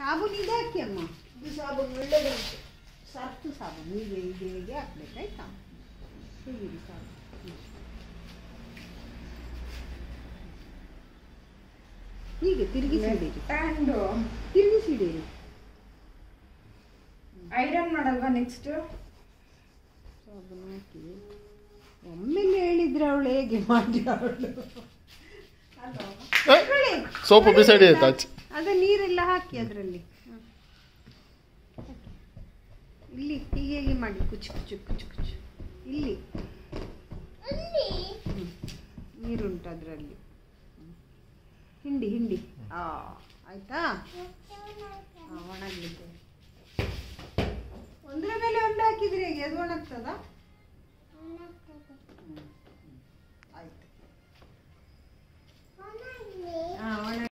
ಸಾಬೂನು ಇದೆ ಹಾಕಿ ಅಮ್ಮ ಇದು ಸಾಬೂನು ಒಳ್ಳೆದುಂಟು ಸರ್ಫ್ ಸಾಬೂನು ಹೀಗೆ ಹೀಗೆ ಹೀಗೆ ಹಾಕ್ಬೇಕಾಯ್ತಾ ಹೀಗಿದೆ ಸಾಬೂನು ಹ್ಮ್. ಹೀಗೆ ತಿರುಗಿಸಿಡಿರಿ ಹ್ಯಾಂಡು ತಿರುಗಿಸಿಡಿರಿ ಐರನ್ ಮಾಡಲ್ವಾ ನೆಕ್ಸ್ಟ್ ಸಾಬೂನು ಹಾಕಿ ಒಮ್ಮೆಲೆ ಹೇಳಿದ್ರೆ ಅವಳು ಹೇಗೆ ಮಾಡಿ ಅವಳು ಸೋಪು ಬಿಸಾಡಿ ಆಯ್ತು ಆಚೆ ಅದ ನೀರೆಲ್ಲ ಹಾಕಿ ಅದರಲ್ಲಿ ಇಲ್ಲಿ ಹೀಗೆ ಹೀಗೆ ಮಾಡಿ ಕುಚು ಕುಚು ಕುಚು ಕುಚು ಇಲ್ಲಿ ಹ್ಮ್. ನೀರುಂಟು ಅದರಲ್ಲಿ ಹಿಂಡಿ ಹಿಂಡಿ ಆ ಆಯ್ತಾ ಆ, ಒಣಗ್ಲಿಕ್ಕೆ ಒಂದರ ಮೇಲೆ ಒಂದು ಹಾಕಿದ್ರೆ ಹೇಗೆ ಅದು ಒಣಗ್ತದಾ ಹ್ಮ್.